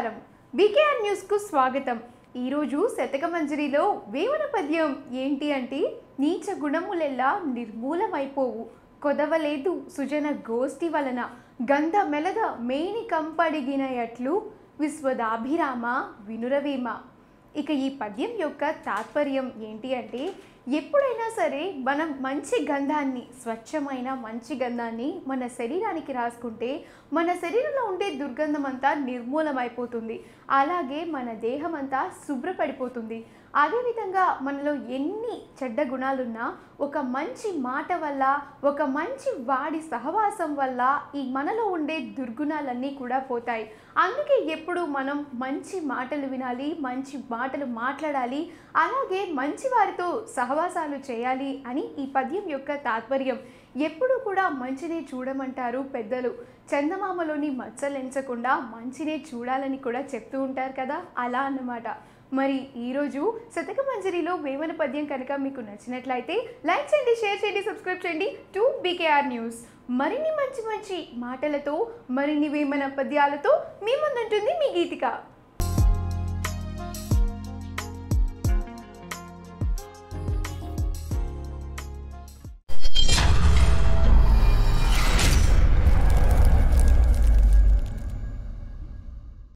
నమస్కారం బీకేఆర్ న్యూస్కు స్వాగతం ఈరోజు శతకమంజరిలో వేమన పద్యం ఏంటి అంటే నీచ గుణములెల్లా నిర్మూలమైపోవు కొదవలేదు సుజన గోష్ఠి వలన గంధ మెలద మేని కంపడిగినయట్లు విశ్వదాభిరామ వినురవేమ ఇక ఈ పద్యం యొక్క తాత్పర్యం ఏంటి అంటే ఎప్పుడైనా సరే మనం మంచి గంధాన్ని స్వచ్ఛమైన మంచి గంధాన్ని మన శరీరానికి రాసుకుంటే మన శరీరంలో ఉండే దుర్గంధం అంతా నిర్మూలమైపోతుంది అలాగే మన దేహం అంతా శుభ్రపడిపోతుంది అదేవిధంగా మనలో ఎన్ని చెడ్డ గుణాలున్నా ఒక మంచి మాట వల్ల ఒక మంచి వాడి సహవాసం వల్ల ఈ మనలో ఉండే దుర్గుణాలన్నీ కూడా పోతాయి అందుకే ఎప్పుడు మనం మంచి మాటలు వినాలి మంచి మాటలు మాట్లాడాలి అలాగే మంచి వారితో సహవాసాలు చేయాలి అని ఈ పద్యం యొక్క తాత్పర్యం ఎప్పుడు కూడా మంచినే చూడమంటారు పెద్దలు చందమామలోని మచ్చలెంచకుండా మంచినే చూడాలని కూడా చెప్తూ ఉంటారు కదా అలా అన్నమాట మరి ఈరోజు శతక మంజరిలో వేమన పద్యం కనుక మీకు నచ్చినట్లయితే లైక్ చేయండి షేర్ చేయండి సబ్స్క్రైబ్ చేయండి టు బీకేఆర్ న్యూస్ మరిన్ని మంచి మంచి మాటలతో మరిన్ని వేమన పద్యాలతో మీ ముందుంటుంది మీ గీతిక